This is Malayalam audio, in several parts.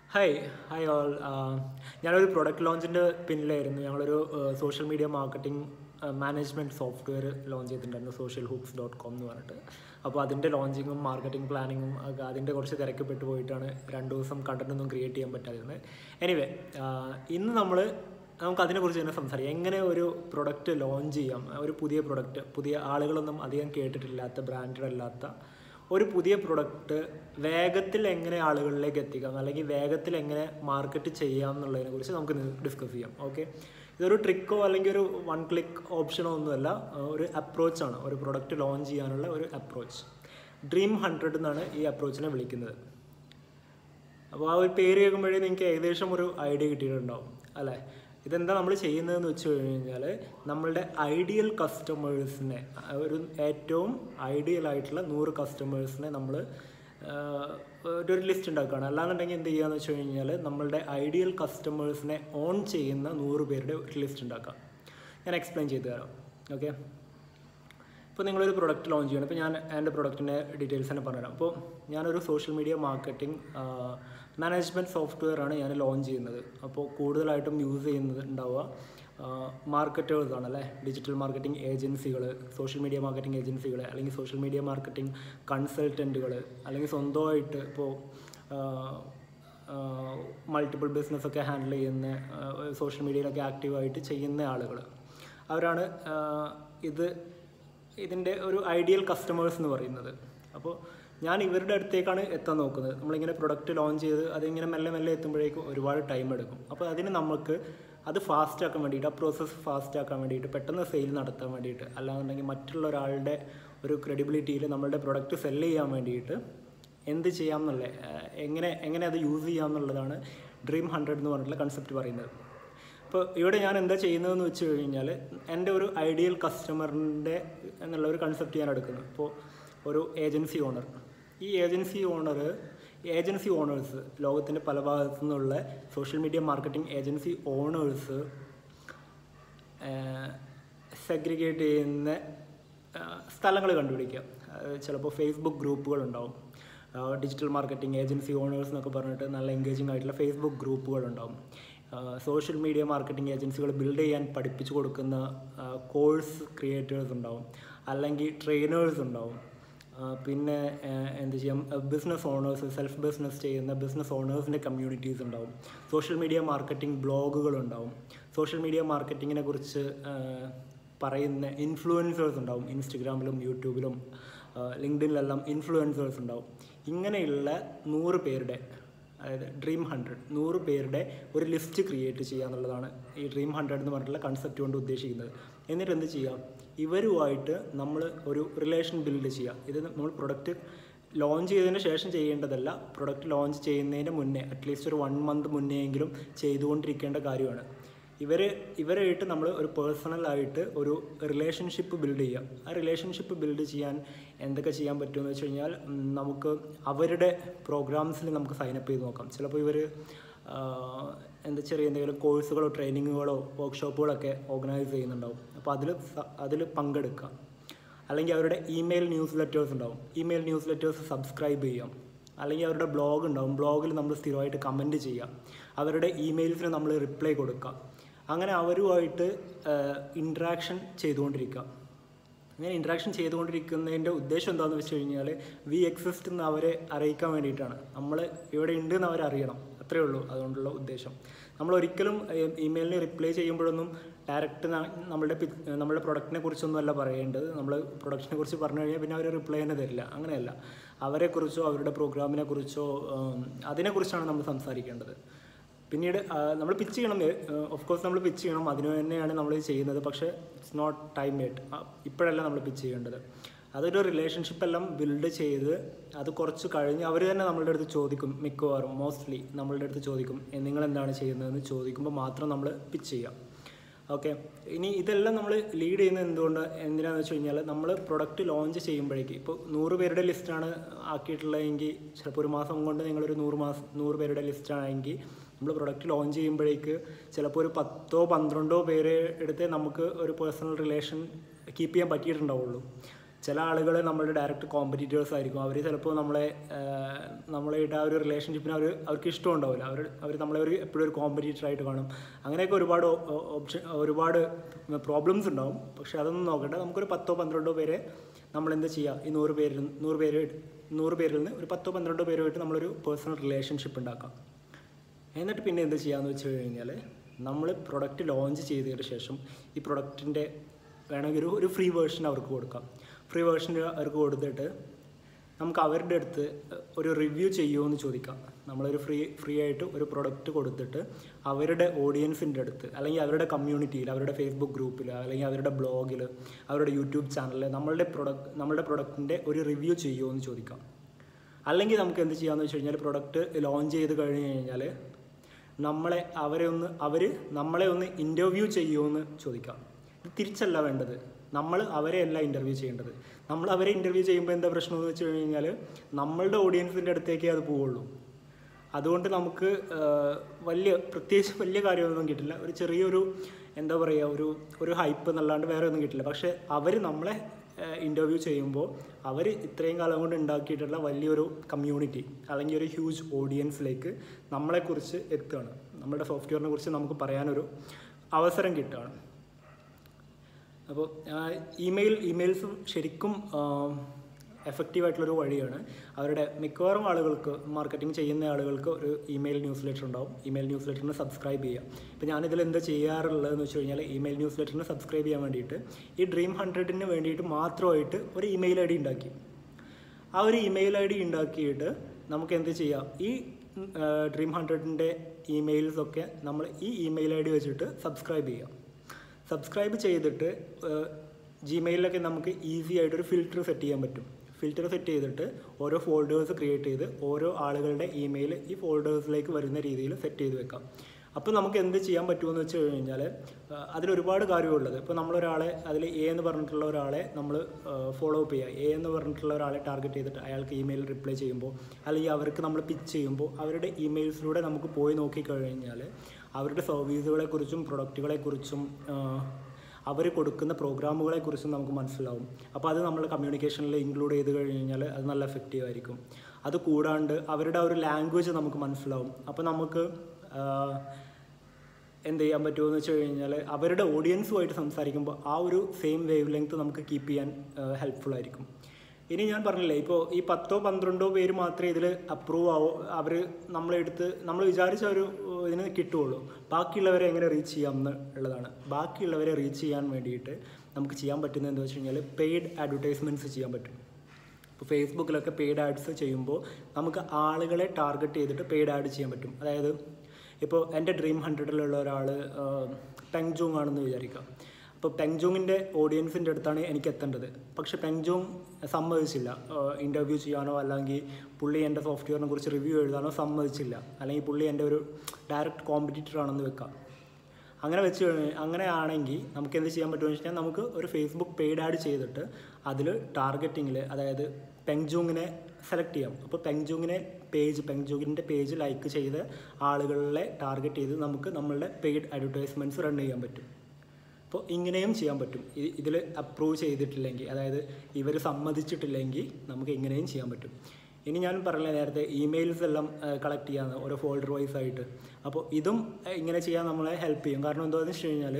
ഹായ് ഹായ് ഓൾ ഞാനൊരു പ്രൊഡക്റ്റ് ലോഞ്ചിൻ്റെ പിന്നിലായിരുന്നു ഞങ്ങളൊരു social media marketing management software launch ചെയ്തിട്ടുണ്ടായിരുന്നു സോഷ്യൽ ഹൂക്സ് ഡോട്ട് കോം എന്ന് പറഞ്ഞിട്ട് അപ്പോൾ അതിൻ്റെ ലോഞ്ചിങ്ങും മാർക്കറ്റിംഗ് പ്ലാനിങ്ങും ഒക്കെ അതിൻ്റെ കുറച്ച് തിരക്കപ്പെട്ട് പോയിട്ടാണ് രണ്ട് ദിവസം കണ്ടന്റ് ഒന്നും ക്രിയേറ്റ് ചെയ്യാൻ പറ്റാതിരുന്നത് എനിവേ ഇന്ന് നമ്മൾ നമുക്ക് അതിനെക്കുറിച്ച് തന്നെ സംസാരിക്കാം എങ്ങനെ ഒരു പ്രൊഡക്റ്റ് ലോഞ്ച് ചെയ്യാം ഒരു പുതിയ പ്രൊഡക്റ്റ് പുതിയ ആളുകളൊന്നും അധികം കേട്ടിട്ടില്ലാത്ത ബ്രാൻഡഡ് അല്ലാത്ത ഒരു പുതിയ പ്രൊഡക്റ്റ് വേഗത്തിൽ എങ്ങനെ ആളുകളിലേക്ക് എത്തിക്കാം അല്ലെങ്കിൽ വേഗത്തിൽ എങ്ങനെ മാർക്കറ്റ് ചെയ്യാം എന്നുള്ളതിനെ കുറിച്ച് നമുക്ക് ഡിസ്കസ് ചെയ്യാം ഓക്കെ ഇതൊരു ട്രിക്കോ അല്ലെങ്കിൽ ഒരു വൺ ക്ലിക്ക് ഓപ്ഷനോ ഒന്നുമല്ല ഒരു അപ്രോച്ചാണ് ഒരു പ്രൊഡക്റ്റ് ലോഞ്ച് ചെയ്യാനുള്ള ഒരു അപ്രോച്ച് ഡ്രീം ഹൺഡ്രഡ് എന്നാണ് ഈ അപ്രോച്ചിനെ വിളിക്കുന്നത് അപ്പോൾ ആ ഒരു പേര് കേൾക്കുമ്പോഴേ നിങ്ങൾക്ക് ഏകദേശം ഒരു ഐഡിയ കിട്ടിയിട്ടുണ്ടാവും അല്ലേ ഇതെന്താ നമ്മൾ ചെയ്യുന്നതെന്ന് വെച്ച് കഴിഞ്ഞാൽ നമ്മളുടെ ഐഡിയൽ കസ്റ്റമേഴ്സിനെ ഒരു ഏറ്റവും ഐഡിയൽ ആയിട്ടുള്ള നൂറ് കസ്റ്റമേഴ്സിനെ നമ്മൾ ഒരു ലിസ്റ്റ് ഉണ്ടാക്കുകയാണ് അല്ലാന്നുണ്ടെങ്കിൽ എന്ത് ചെയ്യുകയെന്ന് വെച്ച് കഴിഞ്ഞാൽ നമ്മളുടെ ഐഡിയൽ കസ്റ്റമേഴ്സിനെ ഓൺ ചെയ്യുന്ന നൂറ് പേരുടെ ഒരു ലിസ്റ്റ് ഉണ്ടാക്കാം ഞാൻ എക്സ്പ്ലെയിൻ ചെയ്തു തരാം ഓക്കെ ഇപ്പോൾ നിങ്ങളൊരു പ്രൊഡക്റ്റ് ലോഞ്ച് ചെയ്യണം ഇപ്പോൾ ഞാൻ എൻ്റെ പ്രൊഡക്റ്റിൻ്റെ ഡീറ്റെയിൽസ് തന്നെ പറഞ്ഞുതരാം അപ്പോൾ ഞാനൊരു social media marketing management software ആണ് ഞാൻ ലോഞ്ച് ചെയ്യുന്നത് അപ്പോൾ കൂടുതലായിട്ടും യൂസ് ചെയ്യുന്നത് ഉണ്ടാവുക മാർക്കറ്റേഴ്സ് ആണ് അല്ലേ ഡിജിറ്റൽ മാർക്കറ്റിംഗ് ഏജൻസികൾ സോഷ്യൽ മീഡിയ മാർക്കറ്റിംഗ് ഏജൻസികൾ അല്ലെങ്കിൽ സോഷ്യൽ മീഡിയ മാർക്കറ്റിംഗ് കൺസൾട്ടൻറ്റുകൾ അല്ലെങ്കിൽ സ്വന്തമായിട്ട് ഇപ്പോൾ മൾട്ടിപ്പിൾ ബിസിനസ്സൊക്കെ ഹാൻഡിൽ ചെയ്യുന്ന സോഷ്യൽ മീഡിയയിലൊക്കെ ആക്റ്റീവായിട്ട് ചെയ്യുന്ന ആളുകൾ അവരാണ് ഇത് ഇതിൻ്റെ ഒരു ഐഡിയൽ കസ്റ്റമേഴ്സ് എന്ന് പറയുന്നത് അപ്പോൾ ഞാൻ ഇവരുടെ അടുത്തേക്കാണ് എത്താൻ നോക്കുന്നത് നമ്മളിങ്ങനെ പ്രൊഡക്റ്റ് ലോഞ്ച് ചെയ്ത് അതിങ്ങനെ മെല്ലെ മെല്ലെ എത്തുമ്പോഴേക്കും ഒരുപാട് ടൈം എടുക്കും അപ്പോൾ അതിന് നമുക്ക് അത് ഫാസ്റ്റ് ആക്കാൻ വേണ്ടിയിട്ട് ആ പ്രോസസ്സ് ഫാസ്റ്റ് ആക്കാൻ വേണ്ടിയിട്ട് പെട്ടെന്ന് സെയിൽ നടത്താൻ വേണ്ടിയിട്ട് അല്ലാന്നുണ്ടെങ്കിൽ മറ്റുള്ള ഒരാളുടെ ഒരു ക്രെഡിബിലിറ്റിയിൽ നമ്മളുടെ പ്രൊഡക്റ്റ് സെല്ല് ചെയ്യാൻ വേണ്ടിയിട്ട് എന്ത് ചെയ്യാം എന്നുള്ളത് എങ്ങനെ എങ്ങനെ അത് യൂസ് ചെയ്യാം എന്നുള്ളതാണ് ഡ്രീം ഹൺഡ്രഡ് എന്ന് പറഞ്ഞിട്ടുള്ള കൺസെപ്റ്റ് പറയുന്നത് അപ്പോൾ ഇവിടെ ഞാൻ എന്താ ചെയ്യുന്നതെന്ന് വെച്ച് കഴിഞ്ഞാൽ എൻ്റെ ഒരു ഐഡിയൽ കസ്റ്റമറിൻ്റെ എന്നുള്ള ഒരു കൺസെപ്റ്റ് ഞാൻ എടുക്കുന്നു ഇപ്പോൾ ഒരു ഏജൻസി ഓണർ ഈ ഏജൻസി ഓണർ ഏജൻസി ഓണേഴ്സ് ലോകത്തിൻ്റെ പല ഭാഗത്തു നിന്നുള്ള social media marketing agency owners segregate ചെയ്യുന്ന സ്ഥലങ്ങൾ കണ്ടുപിടിക്കുക ചിലപ്പോൾ ഫേസ്ബുക്ക് ഗ്രൂപ്പുകൾ ഉണ്ടാവും ഡിജിറ്റൽ മാർക്കറ്റിംഗ് ഏജൻസി ഓണേഴ്സ് എന്നൊക്കെ പറഞ്ഞിട്ട് നല്ല എൻഗേജിങ് ആയിട്ടുള്ള ഫേസ്ബുക്ക് ഗ്രൂപ്പുകൾ ഉണ്ടാവും സോഷ്യൽ മീഡിയ മാർക്കറ്റിംഗ് ഏജൻസികൾ ബിൽഡ് ചെയ്യാൻ പഠിപ്പിച്ചു കൊടുക്കുന്ന കോഴ്സ് ക്രിയേറ്റേഴ്സ് ഉണ്ടാവും അല്ലെങ്കിൽ ട്രെയിനേഴ്സ് ഉണ്ടാവും പിന്നെ എന്ത് ചെയ്യാം ബിസിനസ് ഓണേഴ്സ് സെൽഫ് ബിസിനസ് ചെയ്യുന്ന ബിസിനസ് ഓണേഴ്സിൻ്റെ കമ്മ്യൂണിറ്റീസ് ഉണ്ടാവും സോഷ്യൽ മീഡിയ മാർക്കറ്റിംഗ് ബ്ലോഗുകൾ ഉണ്ടാവും സോഷ്യൽ മീഡിയ മാർക്കറ്റിങ്ങിനെ കുറിച്ച് പറയുന്ന ഇൻഫ്ലുവൻസേഴ്സ് ഉണ്ടാവും ഇൻസ്റ്റഗ്രാമിലും യൂട്യൂബിലും ലിങ്ക്ഡിനിലെല്ലാം ഇൻഫ്ലുവൻസേഴ്സ് ഉണ്ടാവും ഇങ്ങനെയുള്ള നൂറ് പേരുടെ അതായത് ഡ്രീം ഹൺഡ്രഡ് നൂറ് പേരുടെ ഒരു ലിസ്റ്റ് ക്രിയേറ്റ് ചെയ്യുക എന്നുള്ളതാണ് ഈ ഡ്രീം ഹൺഡ്രഡ് എന്ന് പറഞ്ഞിട്ടുള്ള കൺസെപ്റ്റ് കൊണ്ട് ഉദ്ദേശിക്കുന്നത് എന്നിട്ട് എന്ത് ചെയ്യാം ഇവരുമായിട്ട് നമ്മൾ ഒരു റിലേഷൻ ബിൽഡ് ചെയ്യുക ഇത് നമ്മൾ പ്രൊഡക്റ്റ് ലോഞ്ച് ചെയ്തതിന് ശേഷം ചെയ്യേണ്ടതല്ല പ്രൊഡക്റ്റ് ലോഞ്ച് ചെയ്യുന്നതിന് മുന്നേ അറ്റ്ലീസ്റ്റ് ഒരു വൺ മന്ത് മുന്നേയെങ്കിലും ചെയ്തുകൊണ്ടിരിക്കേണ്ട കാര്യമാണ് ഇവർ ഇവരായിട്ട് നമ്മൾ ഒരു പേഴ്സണലായിട്ട് ഒരു റിലേഷൻഷിപ്പ് ബിൽഡ് ചെയ്യാം ആ റിലേഷൻഷിപ്പ് ബിൽഡ് ചെയ്യാൻ എന്തൊക്കെ ചെയ്യാൻ പറ്റുമെന്ന് വെച്ച് കഴിഞ്ഞാൽ നമുക്ക് അവരുടെ പ്രോഗ്രാംസിൽ നമുക്ക് സൈനപ്പ് ചെയ്ത് നോക്കാം ചിലപ്പോൾ ഇവർ എന്താ ചെറിയ എന്തെങ്കിലും കോഴ്സുകളോ ട്രെയിനിങ്ങുകളോ വർക്ക്ഷോപ്പുകളൊക്കെ ഓർഗനൈസ് ചെയ്യുന്നുണ്ടാവും അപ്പോൾ അതിൽ അതിൽ പങ്കെടുക്കാം അല്ലെങ്കിൽ അവരുടെ ഇമെയിൽ ന്യൂസ് ലെറ്റേഴ്സ് ഉണ്ടാവും ഇമെയിൽ ന്യൂസ് ലെറ്റേഴ്സ് സബ്സ്ക്രൈബ് ചെയ്യാം അല്ലെങ്കിൽ അവരുടെ ബ്ലോഗ് ഉണ്ടാവും ബ്ലോഗിൽ നമ്മൾ സ്ഥിരമായിട്ട് കമൻറ്റ് ചെയ്യാം അവരുടെ ഇമെയിൽസിന് നമ്മൾ റിപ്ലൈ കൊടുക്കാം അങ്ങനെ അവരുമായിട്ട് ഇൻട്രാക്ഷൻ ചെയ്തുകൊണ്ടിരിക്കുക അങ്ങനെ ഇൻട്രാക്ഷൻ ചെയ്തുകൊണ്ടിരിക്കുന്നതിൻ്റെ ഉദ്ദേശം എന്താണെന്ന് വെച്ച് കഴിഞ്ഞാൽ വി എക്സിസ്റ്റ് എന്ന് അവരെ അറിയിക്കാൻ വേണ്ടിയിട്ടാണ് നമ്മൾ ഇവിടെ ഉണ്ട് എന്ന് അവരറിയണം അത്രയേ ഉള്ളൂ അതുകൊണ്ടുള്ള ഉദ്ദേശം നമ്മൾ ഒരിക്കലും ഇമെയിലിന് റിപ്ലൈ ചെയ്യുമ്പോഴൊന്നും ഡയറക്റ്റ് നമ്മളുടെ നമ്മളുടെ പ്രൊഡക്റ്റിനെ കുറിച്ചൊന്നും അല്ല പറയേണ്ടത് നമ്മൾ പ്രൊഡക്റ്റിനെ കുറിച്ച് പറഞ്ഞു കഴിഞ്ഞാൽ പിന്നെ അവർ റിപ്ലൈ തന്നെ തരില്ല അങ്ങനെയല്ല അവരെക്കുറിച്ചോ അവരുടെ പ്രോഗ്രാമിനെ കുറിച്ചോ അതിനെക്കുറിച്ചാണ് നമ്മൾ സംസാരിക്കേണ്ടത് പിന്നീട് നമ്മൾ പിച്ച് ചെയ്യണം ഓഫ് കോഴ്സ് നമ്മൾ പിച്ച് ചെയ്യണം അതിനു തന്നെയാണ് നമ്മൾ ചെയ്യുന്നത് പക്ഷേ ഇറ്റ്സ് നോട്ട് ടൈം മേറ്റ് ഇപ്പോഴല്ല നമ്മൾ പിച്ച് ചെയ്യേണ്ടത് അതൊരു റിലേഷൻഷിപ്പ് എല്ലാം ബിൽഡ് ചെയ്ത് അത് കുറച്ച് കഴിഞ്ഞ് അവർ തന്നെ നമ്മളുടെ അടുത്ത് ചോദിക്കും മിക്കവാറും മോസ്റ്റ്ലി നമ്മളുടെ അടുത്ത് ചോദിക്കും നിങ്ങൾ എന്താണ് ചെയ്യുന്നതെന്ന് ചോദിക്കുമ്പോൾ മാത്രം നമ്മൾ പിച്ച് ചെയ്യാം ഓക്കെ ഇനി ഇതെല്ലാം നമ്മൾ ലീഡ് ചെയ്യുന്നത് എന്തുകൊണ്ട് എന്തിനാണെന്ന് വെച്ച് കഴിഞ്ഞാൽ നമ്മൾ പ്രൊഡക്റ്റ് ലോഞ്ച് ചെയ്യുമ്പോഴേക്ക് ഇപ്പോൾ നൂറ് പേരുടെ ലിസ്റ്റാണ് ആക്കിയിട്ടുള്ളതെങ്കിൽ ചിലപ്പോൾ ഒരു മാസം കൊണ്ട് നിങ്ങളൊരു നൂറ് മാസം നൂറ് പേരുടെ ലിസ്റ്റാണെങ്കിൽ നമ്മൾ പ്രൊഡക്റ്റ് ലോഞ്ച് ചെയ്യുമ്പോഴേക്ക് ചിലപ്പോൾ ഒരു പത്തോ പന്ത്രണ്ടോ പേരെ എടുത്ത് നമുക്ക് ഒരു പേഴ്സണൽ റിലേഷൻ കീപ്പ് ചെയ്യാൻ പറ്റിയിട്ടുണ്ടാവുള്ളൂ ചില ആളുകൾ നമ്മളുടെ ഡയറക്റ്റ് കോമ്പറ്റീറ്റേഴ്സ് ആയിരിക്കും അവർ ചിലപ്പോൾ നമ്മളെ ആഹ്, നമ്മളായിട്ട് ആ ഒരു റിലേഷൻഷിപ്പിന് അവർ അവർക്ക് ഇഷ്ടം ഉണ്ടാവില്ല അവർ അവർ നമ്മളെ ഒരു എപ്പോഴും ഒരു കോമ്പറ്റീറ്റർ ആയിട്ട് കാണും അങ്ങനെയൊക്കെ ഒരുപാട് ഓപ്ഷൻ ഒരുപാട് പ്രോബ്ലംസ് ഉണ്ടാവും പക്ഷെ അതൊന്നും നോക്കണ്ട നമുക്കൊരു പത്തോ പന്ത്രണ്ടോ പേരെ നമ്മൾ എന്ത് ചെയ്യുക ഈ നൂറ് പേരിൽ നൂറ് പേര് നൂറ് പേരിൽ നിന്ന് ഒരു പത്തോ പന്ത്രണ്ടോ പേരുമായിട്ട് നമ്മളൊരു പേഴ്സണൽ റിലേഷൻഷിപ്പ് ഉണ്ടാക്കാം എന്നിട്ട് പിന്നെ എന്ത് ചെയ്യാന്ന് വെച്ച് കഴിഞ്ഞാൽ നമ്മൾ പ്രൊഡക്റ്റ് ലോഞ്ച് ചെയ്തതിന് ശേഷം ഈ പ്രൊഡക്റ്റിൻ്റെ വേണമെങ്കിൽ ഒരു ഒരു ഫ്രീ വേർഷൻ അവർക്ക് കൊടുക്കാം ഫ്രീ വേർഷൻ അവർക്ക് കൊടുത്തിട്ട് നമുക്ക് അവരുടെ അടുത്ത് ഒരു റിവ്യൂ ചെയ്യുമോ എന്ന് ചോദിക്കാം നമ്മളൊരു ഫ്രീ ഫ്രീ ആയിട്ട് ഒരു പ്രൊഡക്റ്റ് കൊടുത്തിട്ട് അവരുടെ ഓഡിയൻസിൻ്റെ അടുത്ത് അല്ലെങ്കിൽ അവരുടെ കമ്മ്യൂണിറ്റിയിൽ അവരുടെ ഫേസ്ബുക്ക് ഗ്രൂപ്പിൽ അല്ലെങ്കിൽ അവരുടെ ബ്ലോഗിൽ അവരുടെ യൂട്യൂബ് ചാനലിൽ നമ്മളുടെ പ്രൊഡക്റ്റ് നമ്മളുടെ പ്രൊഡക്റ്റിൻ്റെ ഒരു റിവ്യൂ ചെയ്യുമോ എന്ന് ചോദിക്കാം അല്ലെങ്കിൽ നമുക്ക് എന്ത് ചെയ്യാമെന്ന് വെച്ച് കഴിഞ്ഞാൽ പ്രൊഡക്റ്റ് ലോഞ്ച് ചെയ്ത് കഴിഞ്ഞ് കഴിഞ്ഞാൽ നമ്മളെ അവരെ ഒന്ന് അവർ നമ്മളെ ഒന്ന് ഇൻ്റർവ്യൂ ചെയ്യുമോ ചോദിക്കാം ഇത് തിരിച്ചല്ല വേണ്ടത് നമ്മൾ അവരെ അല്ല ഇൻ്റർവ്യൂ ചെയ്യേണ്ടത് നമ്മൾ അവരെ ഇൻ്റർവ്യൂ ചെയ്യുമ്പോൾ എന്താ പ്രശ്നം എന്ന് വെച്ച് കഴിഞ്ഞാൽ നമ്മളുടെ ഓഡിയൻസിൻ്റെ അടുത്തേക്കേ അത് പോവുള്ളൂ അതുകൊണ്ട് നമുക്ക് ആ, വലിയ പ്രത്യേകിച്ച് വലിയ കാര്യമൊന്നും കിട്ടില്ല ഒരു ചെറിയൊരു എന്താ പറയുക ഒരു ഒരു ഹൈപ്പ് എന്നല്ലാണ്ട് വേറെ ഒന്നും കിട്ടില്ല പക്ഷേ അവർ നമ്മളെ ഇൻ്റർവ്യൂ ചെയ്യുമ്പോൾ അവർ ഇത്രയും കാലം കൊണ്ട് ഉണ്ടാക്കിയിട്ടുള്ള വലിയൊരു കമ്മ്യൂണിറ്റി അല്ലെങ്കിൽ ഒരു ഹ്യൂജ് ഓഡിയൻസിലേക്ക് നമ്മളെക്കുറിച്ച് എത്തുകയാണ് നമ്മുടെ സോഫ്റ്റ്വെയറിനെ കുറിച്ച് നമുക്ക് പറയാനൊരു അവസരം കിട്ടുകയാണ് അപ്പോൾ ഇമെയിൽ ഇമെയിൽസും ശരിക്കും എഫക്റ്റീവ് ആയിട്ടുള്ളൊരു വഴിയാണ് അവരുടെ മിക്കവാറും ആളുകൾക്ക് മാർക്കറ്റിംഗ് ചെയ്യുന്ന ആളുകൾക്ക് ഒരു ഇമെയിൽ ന്യൂസ് ലെറ്റർ ഉണ്ടാവും ഇമെയിൽ ന്യൂസ് ലെറ്ററിന് സബ്സ്ക്രൈബ് ചെയ്യാം ഇപ്പോൾ ഞാനിതിൽ എന്താ ചെയ്യാറുള്ളതെന്ന് വെച്ച് കഴിഞ്ഞാൽ ഇമെയിൽ ന്യൂസ് ലെറ്ററിന് സബ്സ്ക്രൈബ് ചെയ്യാൻ വേണ്ടിയിട്ട് ഈ ഡ്രീം ഹൺഡ്രഡിന് വേണ്ടിയിട്ട് മാത്രമായിട്ട് ഒരു ഇമെയിൽ ഐ ഡി ഉണ്ടാക്കി ആ ഒരു ഇമെയിൽ ഐ ഡി ഉണ്ടാക്കിയിട്ട് നമുക്ക് എന്ത് ചെയ്യാം ഈ ഡ്രീം ഹൺഡ്രഡിൻ്റെ ഇമെയിൽസൊക്കെ നമ്മൾ ഈ ഇമെയിൽ ഐ ഡി വെച്ചിട്ട് സബ്സ്ക്രൈബ് ചെയ്യാം സബ്സ്ക്രൈബ് ചെയ്തിട്ട് ജിമെയിലൊക്കെ നമുക്ക് ഈസി ആയിട്ടൊരു ഫിൽറ്റർ സെറ്റ് ചെയ്യാൻ പറ്റും ഫിൽറ്റർ സെറ്റ് ചെയ്തിട്ട് ഓരോ ഫോൾഡേഴ്സ് ക്രിയേറ്റ് ചെയ്ത് ഓരോ ആളുകളുടെ ഇമെയിൽ ഈ ഫോൾഡേഴ്സിലേക്ക് വരുന്ന രീതിയിൽ സെറ്റ് ചെയ്ത് വെക്കാം അപ്പോൾ നമുക്ക് എന്ത് ചെയ്യാൻ പറ്റുമെന്ന് വെച്ച് കഴിഞ്ഞാൽ അതിലൊരുപാട് കാര്യമുള്ളത് ഇപ്പോൾ നമ്മളൊരാളെ അതിൽ എ എന്ന് പറഞ്ഞിട്ടുള്ള ഒരാളെ നമ്മൾ ഫോളോ അപ്പ് ചെയ്യുക എ എന്ന് പറഞ്ഞിട്ടുള്ള ഒരാളെ ടാർഗറ്റ് ചെയ്തിട്ട് അയാൾക്ക് ഇമെയിൽ റിപ്ലൈ ചെയ്യുമ്പോൾ അല്ലെങ്കിൽ അവർക്ക് നമ്മൾ പിച്ച് ചെയ്യുമ്പോൾ അവരുടെ ഇമെയിൽസിലൂടെ നമുക്ക് പോയി നോക്കിക്കഴിഞ്ഞാൽ അവരുടെ സർവീസുകളെക്കുറിച്ചും പ്രൊഡക്റ്റുകളെക്കുറിച്ചും അവർ കൊടുക്കുന്ന പ്രോഗ്രാമുകളെക്കുറിച്ചും നമുക്ക് മനസ്സിലാവും അപ്പോൾ അത് നമ്മൾ കമ്മ്യൂണിക്കേഷനിൽ ഇൻക്ലൂഡ് ചെയ്ത് കഴിഞ്ഞാൽ അത് നല്ല എഫക്റ്റീവ് ആയിരിക്കും അത് കൂടാണ്ട് അവരുടെ ആ ഒരു ലാംഗ്വേജ് നമുക്ക് മനസ്സിലാവും അപ്പോൾ നമുക്ക് ആ, എന്ത് ചെയ്യാൻ പറ്റുമെന്ന് വെച്ച് കഴിഞ്ഞാൽ അവരുടെ ഓഡിയൻസുമായിട്ട് സംസാരിക്കുമ്പോൾ ആ ഒരു സെയിം വേവ് ലെങ്ത് നമുക്ക് കീപ്പ് ചെയ്യാൻ ഹെൽപ്ഫുൾ ആയിരിക്കും ഇനി ഞാൻ പറഞ്ഞില്ലേ ഇപ്പോൾ ഈ പത്തോ പന്ത്രണ്ടോ പേര് മാത്രമേ ഇതിൽ അപ്രൂവ് ആവോ അവർ നമ്മളെടുത്ത് നമ്മൾ വിചാരിച്ച ഒരു ഏഹ്, ഇതിന് കിട്ടുകയുള്ളൂ ബാക്കിയുള്ളവരെ എങ്ങനെ റീച്ച് ചെയ്യാം എന്ന് ഉള്ളതാണ് ബാക്കിയുള്ളവരെ റീച്ച് ചെയ്യാൻ വേണ്ടിയിട്ട് നമുക്ക് ചെയ്യാൻ പറ്റുന്നത് എന്താ വെച്ച് കഴിഞ്ഞാൽ പെയ്ഡ് അഡ്വർടൈസ്മെൻറ്റ്സ് ചെയ്യാൻ പറ്റും ഇപ്പോൾ ഫേസ്ബുക്കിലൊക്കെ പെയ്ഡ് ആഡ്സ് ചെയ്യുമ്പോൾ നമുക്ക് ആളുകളെ ടാർഗറ്റ് ചെയ്തിട്ട് പെയ്ഡ് ആഡ് ചെയ്യാൻ പറ്റും അതായത് ഇപ്പോൾ എൻ്റെ ഡ്രീം ഹൺഡ്രഡിലുള്ള ഒരാൾ പെങ്ജോങ് ആണെന്ന് വിചാരിക്കാം അപ്പോൾ പെങ്ജോങ്ങിൻ്റെ ഓഡിയൻസിൻ്റെ അടുത്താണ് എനിക്ക് എത്തേണ്ടത് പക്ഷേ പെങ്ജോങ് സമ്മതിച്ചില്ല ഇൻ്റർവ്യൂ ചെയ്യാനോ അല്ലെങ്കിൽ പുള്ളി എൻ്റെ സോഫ്റ്റ്വെയറിനെ കുറിച്ച് റിവ്യൂ എഴുതാനോ സമ്മതിച്ചില്ല അല്ലെങ്കിൽ പുള്ളി എൻ്റെ ഒരു ഡയറക്റ്റ് കോമ്പറ്റീറ്റർ ആണെന്ന് വെക്കാം അങ്ങനെ വെച്ച് കഴിഞ്ഞ് അങ്ങനെ ആണെങ്കിൽ നമുക്ക് എന്ത് ചെയ്യാൻ പറ്റുമെന്ന് വെച്ച് കഴിഞ്ഞാൽ നമുക്ക് ഒരു ഫേസ്ബുക്ക് പെയ്ഡ് ആഡ് ചെയ്തിട്ട് അതിൽ ടാർഗറ്റിങ്ങിൽ അതായത് പെങ്ജൂങ്ങിനെ സെലക്ട് ചെയ്യാം അപ്പോൾ പെങ്ജൂങ്ങിനെ പേജ് പെങ്ജൂങ്ങിൻ്റെ പേജ് ലൈക്ക് ചെയ്ത് ആളുകളെ ടാർഗറ്റ് ചെയ്ത് നമുക്ക് നമ്മളുടെ പെയ്ഡ് അഡ്വർടൈസ്മെൻറ്റ്സ് റൺ ചെയ്യാൻ പറ്റും അപ്പോൾ ഇങ്ങനെയും ചെയ്യാൻ പറ്റും ഇതിൽ അപ്രൂവ് ചെയ്തിട്ടില്ലെങ്കിൽ അതായത് ഇവർ സമ്മതിച്ചിട്ടില്ലെങ്കിൽ നമുക്ക് ഇങ്ങനെയും ചെയ്യാൻ പറ്റും ഇനി ഞാൻ പറഞ്ഞില്ല നേരത്തെ ഇമെയിൽസ് എല്ലാം കളക്ട് ചെയ്യാന്ന് ഓരോ ഫോൾഡർ വൈസ് ആയിട്ട് അപ്പോൾ ഇതും ഏഹ്, ഇങ്ങനെ ചെയ്യാൻ നമ്മളെ ഹെൽപ്പ് ചെയ്യും കാരണം എന്താണെന്ന് വെച്ച് കഴിഞ്ഞാൽ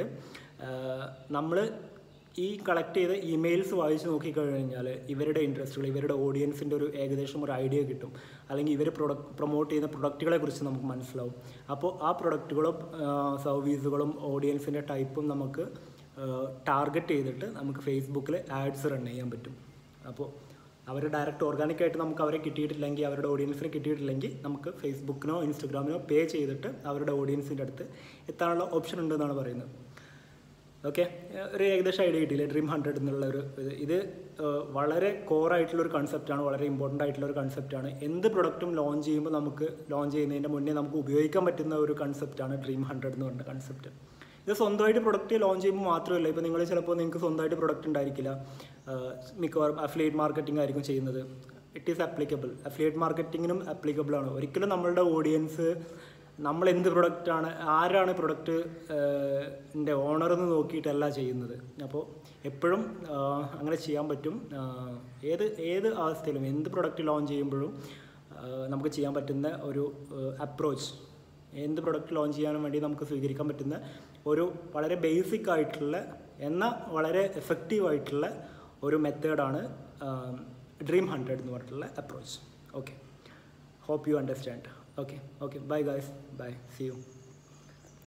നമ്മൾ ഈ കളക്ട് ചെയ്ത ഇമെയിൽസ് വായിച്ച് നോക്കിക്കഴിഞ്ഞാൽ ഇവരുടെ ഇൻട്രസ്റ്റുകൾ ഇവരുടെ ഓഡിയൻസിൻ്റെ ഒരു ഏകദേശം ഒരു ഐഡിയ കിട്ടും അല്ലെങ്കിൽ ഇവർ പ്രൊഡക്റ്റ് പ്രൊമോട്ട് ചെയ്യുന്ന പ്രൊഡക്റ്റുകളെ കുറിച്ച് നമുക്ക് മനസ്സിലാവും അപ്പോൾ ആ പ്രൊഡക്റ്റുകളും സർവീസുകളും ഓഡിയൻസിൻ്റെ ടൈപ്പും നമുക്ക് ടാർഗറ്റ് ചെയ്തിട്ട് നമുക്ക് ഫേസ്ബുക്കിൽ ആഡ്സ് റൺ ചെയ്യാൻ പറ്റും അപ്പോൾ അവർ ഡയറക്റ്റ് ഓർഗാനിക് ആയിട്ട് നമുക്ക് അവരെ കിട്ടിയിട്ടില്ലെങ്കിൽ അവരുടെ ഓഡിയൻസിനെ കിട്ടിയിട്ടില്ലെങ്കിൽ നമുക്ക് ഫേസ്ബുക്കിനോ ഇൻസ്റ്റഗ്രാമിനോ പേ ചെയ്തിട്ട് അവരുടെ ഓഡിയൻസിൻ്റെ അടുത്ത് എത്താനുള്ള ഓപ്ഷൻ ഉണ്ടെന്നാണ് പറയുന്നത് ഓക്കെ ഒരു ഏകദേശം ഐഡിയ കിട്ടിയില്ലേ ഡ്രീം ഹൺഡ്രഡ് എന്നുള്ള ഒരു ഇത് ഇത് ഏഹ്, വളരെ കോർ ആയിട്ടുള്ള ഒരു കൺസെപ്റ്റാണ് വളരെ ഇമ്പോർട്ടൻ്റ് ആയിട്ടുള്ള ഒരു കൺസെപ്റ്റാണ് എന്ത് പ്രൊഡക്റ്റും ലോഞ്ച് ചെയ്യുമ്പോൾ നമുക്ക് ലോഞ്ച് ചെയ്യുന്നതിൻ്റെ മുന്നേ നമുക്ക് ഉപയോഗിക്കാൻ പറ്റുന്ന ഒരു കൺസെപ്റ്റാണ് ഡ്രീം ഹൺഡ്രഡ് എന്ന് പറഞ്ഞ കൺസെപ്റ്റ് ഇത് സ്വന്തമായിട്ട് പ്രൊഡക്റ്റ് ലോഞ്ച് ചെയ്യുമ്പോൾ മാത്രമല്ല ഇപ്പോൾ നിങ്ങൾ ചിലപ്പോൾ നിങ്ങൾക്ക് സ്വന്തമായിട്ട് പ്രൊഡക്റ്റ് ഉണ്ടായിരിക്കില്ല ഏഹ്, മിക്കവാറും അഫിലിയേറ്റ് മാർക്കറ്റിംഗ് ആയിരിക്കും ചെയ്യുന്നത് ഇറ്റ് ഈസ് അപ്ലിക്കബിൾ അഫിലിയേറ്റ് മാർക്കറ്റിങ്ങിനും അപ്ലിക്കബിൾ ആണ് ഒരിക്കലും നമ്മളുടെ ഓഡിയൻസ് നമ്മൾ എന്ത് പ്രൊഡക്റ്റാണ് ആരാണ് പ്രൊഡക്റ്റ് ൻ്റെ ഓണർ എന്ന് നോക്കിയിട്ടല്ല ചെയ്യുന്നത് അപ്പോൾ എപ്പോഴും ആഹ്, അങ്ങനെ ചെയ്യാൻ പറ്റും ആഹ്, ഏത് ഏത് അവസ്ഥയിലും എന്ത് പ്രൊഡക്റ്റ് ലോഞ്ച് ചെയ്യുമ്പോഴും ആഹ്, നമുക്ക് ചെയ്യാൻ പറ്റുന്ന ഒരു അപ്രോച്ച് എന്ത് പ്രൊഡക്റ്റ് ലോഞ്ച് ചെയ്യാനും വേണ്ടി നമുക്ക് സ്വീകരിക്കാൻ പറ്റുന്ന ഒരു വളരെ ബേസിക് ആയിട്ടുള്ള എന്നാൽ വളരെ എഫക്റ്റീവ് ആയിട്ടുള്ള ഒരു മെത്തേഡാണ് ഡ്രീം ഹൺഡ്രഡ് എന്ന് പറഞ്ഞിട്ടുള്ള approach okay hope you understand okay okay bye guys bye see you